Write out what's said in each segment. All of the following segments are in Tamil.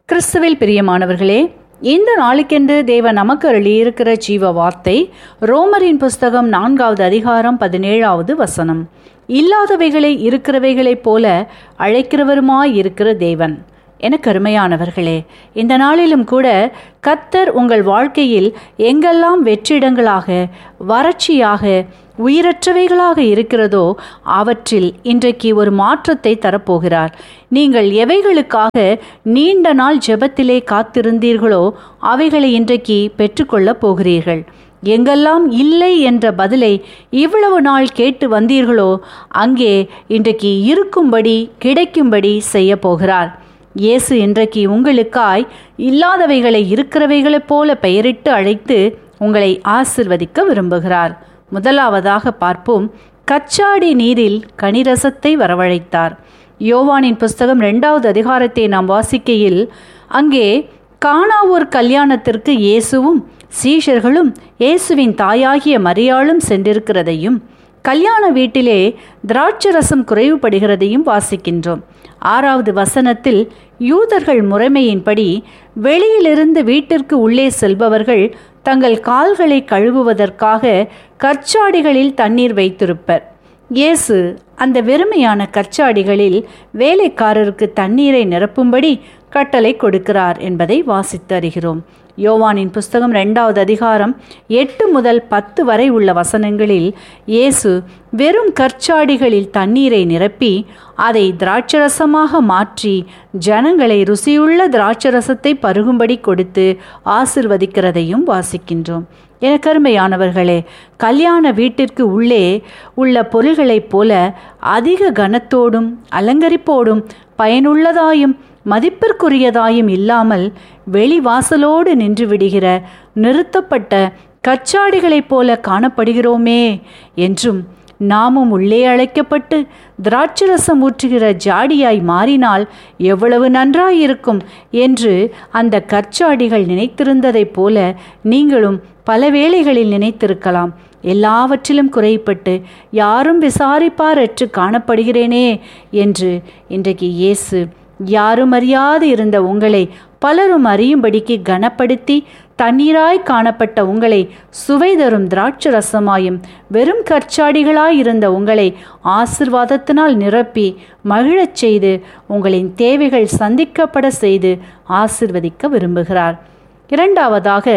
கிறிஸ்துவில் பிரியமானவர்களே இந்த நாளுக்கென்று தேவன் நமக்கு அருளியிருக்கிற ஜீவ வார்த்தை ரோமரின் புஸ்தகம் நான்காவது அதிகாரம் பதினேழாவது வசனம் இல்லாதவைகளை இருக்கிறவைகளைப் போல அழைக்கிறவருமாய் இருக்கிற தேவன் எனக்கு அருமையானவர்களே இந்த நாளிலும் கூட கத்தர் உங்கள் வாழ்க்கையில் எங்கெல்லாம் வெற்றிடங்களாக வறட்சியாக உயிரற்றவைகளாக இருக்கிறதோ அவற்றில் இன்றைக்கு ஒரு மாற்றத்தை தரப்போகிறார் நீங்கள் எவைகளுக்காக நீண்ட நாள் ஜெபத்திலே காத்திருந்தீர்களோ அவைகளை இன்றைக்கு பெற்றுக்கொள்ளப் போகிறீர்கள் எங்கெல்லாம் இல்லை என்ற பதிலை இவ்வளவு நாள் கேட்டு வந்தீர்களோ அங்கே இன்றைக்கு இருக்கும்படி கிடைக்கும்படி செய்ய போகிறார் இயேசு இன்றைக்கு உங்களுக்காய் இல்லாதவைகளை இருக்கிறவைகளைப் போல பெயரிட்டு அழைத்து உங்களை ஆசிர்வதிக்க விரும்புகிறார் முதலாவதாக பார்ப்போம் கச்சாடி நீரில் கனிரசத்தை வரவழைத்தார் யோவானின் புஸ்தகம் ரெண்டாவது அதிகாரத்தை நாம் வாசிக்கையில் அங்கே காணாவூர் கல்யாணத்திற்கு இயேசுவும் சீஷர்களும் இயேசுவின் தாயாகிய மரியாளும் சென்றிருக்கிறதையும் கல்யாண வீட்டிலே திராட்சரசம் குறைவுபடுகிறதையும் வாசிக்கின்றோம் ஆறாவது வசனத்தில் யூதர்கள் முறைமையின்படி வெளியிலிருந்து வீட்டிற்கு உள்ளே செல்பவர்கள் தங்கள் கால்களை கழுவுவதற்காக கற்சாடிகளில் தண்ணீர் வைத்திருப்பர் இயேசு அந்த வெறுமையான கற்சாடிகளில் வேலைக்காரருக்கு தண்ணீரை நிரப்பும்படி கட்டளை கொடுக்கிறார் என்பதை வாசித்து அறிகிறோம் யோவானின் புஸ்தகம் ரெண்டாவது அதிகாரம் எட்டு முதல் பத்து வரை உள்ள வசனங்களில் இயேசு வெறும் கற்சாடிகளில் தண்ணீரை நிரப்பி அதை திராட்சரசமாக மாற்றி ஜனங்களை ருசியுள்ள திராட்சரசத்தை பருகும்படி கொடுத்து ஆசிர்வதிக்கிறதையும் வாசிக்கின்றோம் எனக்கு அருமையானவர்களே கல்யாண வீட்டிற்கு உள்ளே உள்ள பொருள்களைப் போல அதிக கனத்தோடும் அலங்கரிப்போடும் பயனுள்ளதாயும் மதிப்பிற்குரியதாயும் இல்லாமல் வெளிவாசலோடு நின்று விடுகிற நிறுத்தப்பட்ட கச்சாடிகளைப் போல காணப்படுகிறோமே என்றும் நாமும் உள்ளே அழைக்கப்பட்டு திராட்சரசம் ஊற்றுகிற ஜாடியாய் மாறினால் எவ்வளவு நன்றாயிருக்கும் என்று அந்த கற்சாடிகள் நினைத்திருந்ததைப் போல நீங்களும் பல வேளைகளில் நினைத்திருக்கலாம் எல்லாவற்றிலும் குறைப்பட்டு யாரும் விசாரிப்பாரற்று காணப்படுகிறேனே என்று இன்றைக்கு இயேசு யாரும் அறியாது இருந்த உங்களை பலரும் அறியும்படிக்கு கனப்படுத்தி தண்ணீராய் காணப்பட்ட உங்களை சுவை தரும் திராட்சரசமாயும் வெறும் கற்சாடிகளாய் இருந்த உங்களை ஆசிர்வாதத்தினால் நிரப்பி மகிழச் செய்து உங்களின் தேவைகள் சந்திக்கப்பட செய்து ஆசிர்வதிக்க விரும்புகிறார் இரண்டாவதாக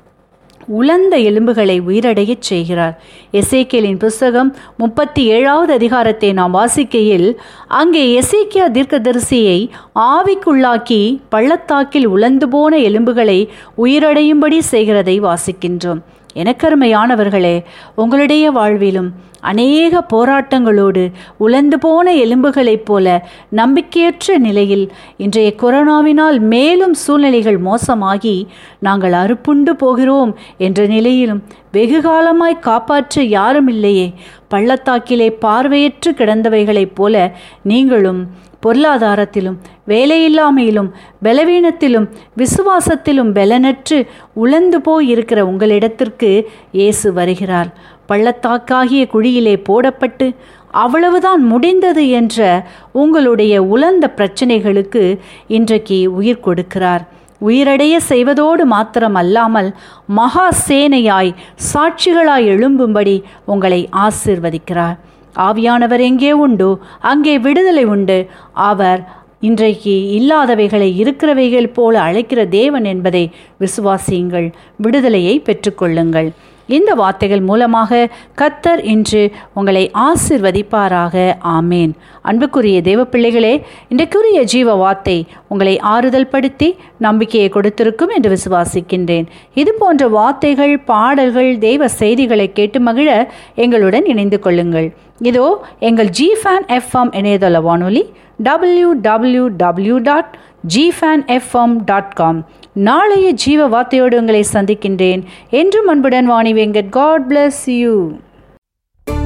உலர்ந்த எலும்புகளை உயிரடையச் செய்கிறார் எசேக்கியலின் புஸ்தகம் முப்பத்தி ஏழாவது அதிகாரத்தை நாம் வாசிக்கையில் அங்கே எசேக்கியா தீர்க்கதரிசியை ஆவிக்குள்ளாக்கி பள்ளத்தாக்கில் உலர்ந்து போன எலும்புகளை உயிரடையும்படி செய்கிறதை வாசிக்கின்றோம் எனக்கருமையானவர்களே உங்களுடைய வாழ்விலும் அநேக போராட்டங்களோடு உலர்ந்து போன எலும்புகளைப் போல நம்பிக்கையற்ற நிலையில் இன்றைய கொரோனாவினால் மேலும் சூழ்நிலைகள் மோசமாகி நாங்கள் அறுப்புண்டு போகிறோம் என்ற நிலையிலும் வெகு காலமாய் காப்பாற்ற யாரும் இல்லையே பள்ளத்தாக்கிலே பார்வையற்று கிடந்தவைகளைப் போல நீங்களும் பொருளாதாரத்திலும் வேலையில்லாமையிலும் பலவீனத்திலும் விசுவாசத்திலும் பலனற்று உழந்து போய் இருக்கிற உங்களிடத்திற்கு இயேசு வருகிறார் பள்ளத்தாக்காகிய குழியிலே போடப்பட்டு அவ்வளவுதான் முடிந்தது என்ற உங்களுடைய உலர்ந்த பிரச்சனைகளுக்கு இன்றைக்கு உயிர் கொடுக்கிறார் உயிரடைய செய்வதோடு மாத்திரம் அல்லாமல் மகா சேனையாய் சாட்சிகளாய் எழும்பும்படி உங்களை ஆசிர்வதிக்கிறார் ஆவியானவர் எங்கே உண்டோ அங்கே விடுதலை உண்டு அவர் இன்றைக்கு இல்லாதவைகளை இருக்கிறவைகள் போல அழைக்கிற தேவன் என்பதை விசுவாசியுங்கள் விடுதலையை பெற்றுக்கொள்ளுங்கள் இந்த வார்த்தைகள் மூலமாக கத்தர் இன்று உங்களை ஆசிர்வதிப்பாராக ஆமேன் அன்புக்குரிய தேவ பிள்ளைகளே இன்றைக்குரிய ஜீவ வார்த்தை உங்களை ஆறுதல் படுத்தி நம்பிக்கையை கொடுத்திருக்கும் என்று விசுவாசிக்கின்றேன் இது போன்ற வார்த்தைகள் பாடல்கள் தெய்வ செய்திகளை கேட்டு மகிழ எங்களுடன் இணைந்து கொள்ளுங்கள் இதோ எங்கள் ஜி ஃபேன் எஃப்எம் இணையதள வானொலி W W W dot G fan FM dot com நாளைய ஜீவ வார்த்தையோடு உங்களை சந்திக்கின்றேன் என்றும் அன்புடன் Vani Venkat God bless you